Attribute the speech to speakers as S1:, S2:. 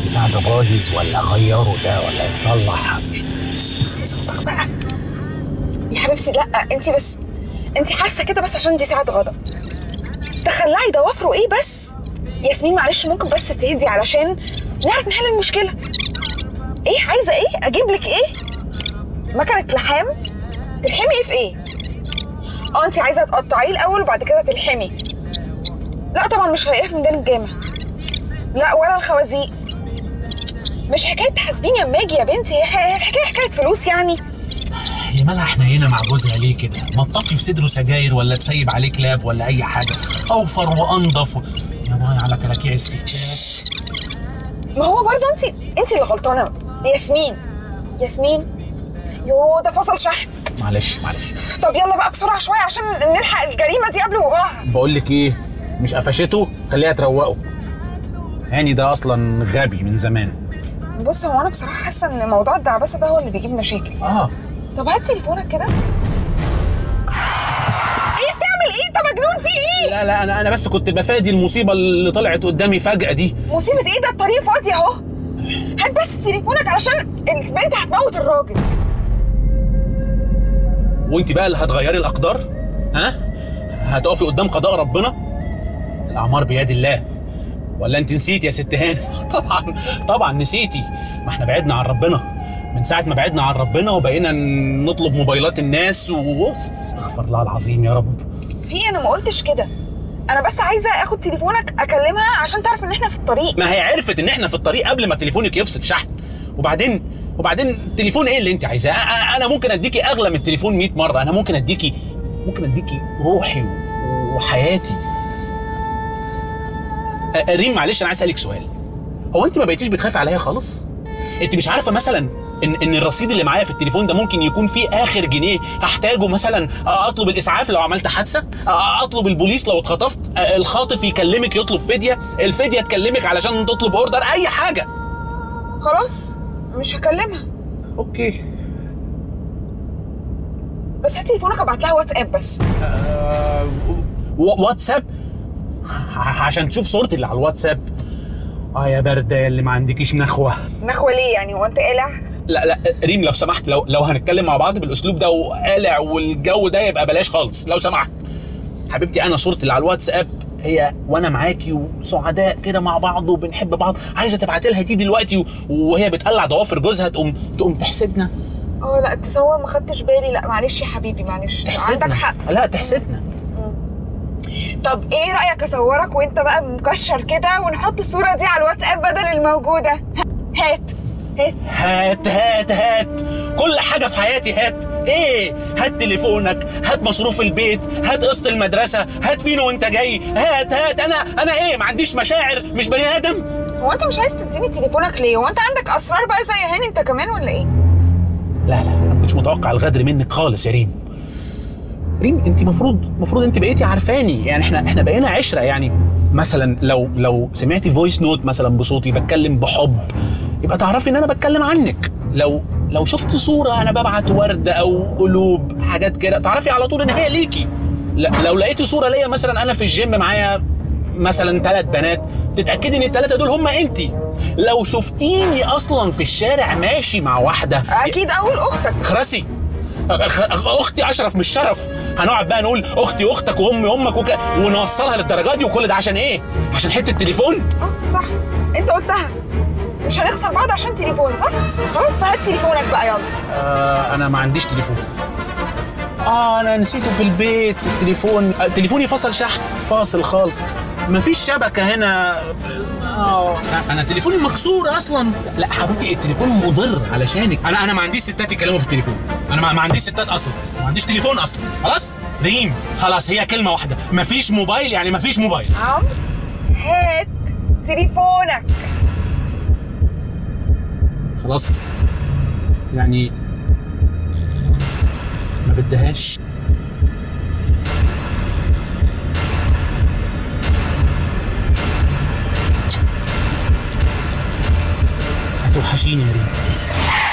S1: البتاع ده بايظ ولا اغيره ده ولا يتصلح
S2: صوتي صوتك بقى يا حبيبتي لا انت بس انت حاسه كده بس عشان دي ساعه غضب تخلعي ضوافره ايه بس ياسمين معلش ممكن بس تهدي علشان نعرف نحل المشكله ايه عايزه ايه اجيب لك ايه مكنه لحام تلحمي ايه في ايه اه انت عايزه تقطعيه الاول وبعد كده تلحمي لا طبعا مش هلاقيها في ميدان الجامع لا ولا الخوازيق مش حكايه تحاسبيني اما اجي يا بنتي هي هي الحكايه حكايه فلوس يعني
S1: هي مالها حنينه مع جوزها ليه كده ما تطفي في صدره سجاير ولا تسيب عليه كلاب ولا اي حاجه اوفر وانضف و... يا ماي على كلاكيع الستات
S2: ما هو برضه انت انت اللي غلطانه ياسمين ياسمين يو ده فصل شحن
S1: معلش معلش
S2: طب يلا بقى بسرعه شويه عشان نلحق الجريمه دي قبل وقوعها
S1: بقول لك ايه مش قفشته خليها تروقه هاني ده اصلا غبي من زمان
S2: بص هو انا بصراحه حاسه ان موضوع الدعبسه ده هو اللي بيجيب مشاكل
S1: اه
S2: طب هات تليفونك كده ايه بتعمل ايه انت مجنون في ايه
S1: لا لا انا انا بس كنت بفادي المصيبه اللي طلعت قدامي فجاه دي
S2: مصيبه ايه ده الطريق فاضي اهو هات بس تليفونك علشان البنت هتموت الراجل
S1: وانت بقى اللي هتغيري الاقدار ها هتقفي قدام قضاء ربنا الاعمار بيد الله ولا انت نسيتي يا ست هاني طبعا طبعا نسيتي ما احنا بعدنا عن ربنا من ساعه ما بعدنا عن ربنا وبقينا نطلب موبايلات الناس و استغفر الله العظيم يا رب
S2: في إيه؟ انا ما قلتش كده انا بس عايزه اخد تليفونك اكلمها عشان تعرف ان احنا في الطريق
S1: ما هي عرفت ان احنا في الطريق قبل ما تليفونك يفصل شحن وبعدين وبعدين تليفون ايه اللي انت عايزاه أ- انا ممكن اديكي اغلى من التليفون 100 مره انا ممكن اديكي ممكن اديكي روحي و- وحياتي أ- ريم معلش انا عايز اسالك سؤال هو انت ما بقيتيش بتخافي عليا خالص انت مش عارفه مثلا ان ان الرصيد اللي معايا في التليفون ده ممكن يكون فيه اخر جنيه هحتاجه مثلا اطلب الاسعاف لو عملت حادثه اطلب البوليس لو اتخطفت الخاطف يكلمك يطلب فديه الفديه تكلمك علشان تطلب اوردر اي حاجه
S2: خلاص مش هكلمها
S1: اوكي
S2: بس هات تليفونك ابعت لها واتساب بس
S1: آه، و- واتساب ع- عشان تشوف صورتي اللي على الواتساب اه يا برده يا اللي ما عندكيش نخوه
S2: نخوه ليه يعني هو انت قلع
S1: لا لا ريم لو سمحت لو لو هنتكلم مع بعض بالاسلوب ده وقالع والجو ده يبقى بلاش خالص لو سمحت حبيبتي انا صورتي اللي على الواتساب هي وانا معاكي وسعداء كده مع بعض وبنحب بعض عايزه تبعتي لها دي دلوقتي و- وهي بتقلع ضوافر جوزها تقوم تقوم تحسدنا
S2: اه لا تصور ما خدتش بالي لا معلش يا حبيبي معلش
S1: تحسدنا
S2: عندك حق
S1: لا تحسدنا
S2: طب ايه رايك اصورك وانت بقى مكشر كده ونحط الصوره دي على الواتساب بدل الموجوده هات هات
S1: هات هات هات كل حاجة في حياتي هات ايه هات تليفونك هات مصروف البيت هات قسط المدرسة هات فينو وانت جاي هات هات انا انا ايه ما عنديش مشاعر مش بني ادم
S2: هو انت مش عايز تديني تليفونك ليه هو انت عندك اسرار بقى زي هاني انت كمان ولا ايه
S1: لا لا انا مش متوقع الغدر منك خالص يا ريم ريم انت مفروض مفروض انت بقيتي عارفاني يعني احنا احنا بقينا عشره يعني مثلا لو لو سمعتي فويس نوت مثلا بصوتي بتكلم بحب يبقى تعرفي ان انا بتكلم عنك لو لو شفت صوره انا ببعت ورده او قلوب حاجات كده تعرفي على طول ان هي ليكي لا لو لقيتي صوره ليا مثلا انا في الجيم معايا مثلا ثلاث بنات تتاكدي ان الثلاثه دول هم انت لو شفتيني اصلا في الشارع ماشي مع واحده
S2: اكيد اقول اختك
S1: خرسي أخ- اختي اشرف مش شرف هنقعد بقى نقول اختي اختك وامي امك وك... ونوصلها للدرجات دي وكل ده عشان ايه عشان حته تليفون
S2: اه صح انت قلتها مش هنخسر بعض عشان تليفون صح خلاص فهات تليفونك بقى يلا
S1: آه انا ما عنديش تليفون اه انا نسيته في البيت التليفون آه، تليفوني فصل شحن فاصل خالص مفيش شبكه هنا اه انا تليفوني مكسور اصلا لا حبيبتي التليفون مضر علشانك انا انا ما عنديش ستات يتكلموا في التليفون انا ما, ما عنديش ستات اصلا ما عنديش تليفون اصلا خلاص ريم خلاص هي كلمه واحده مفيش موبايل يعني مفيش موبايل
S2: عم هات تليفونك
S1: خلاص يعني ما بدهاش هتوحشيني يا ريم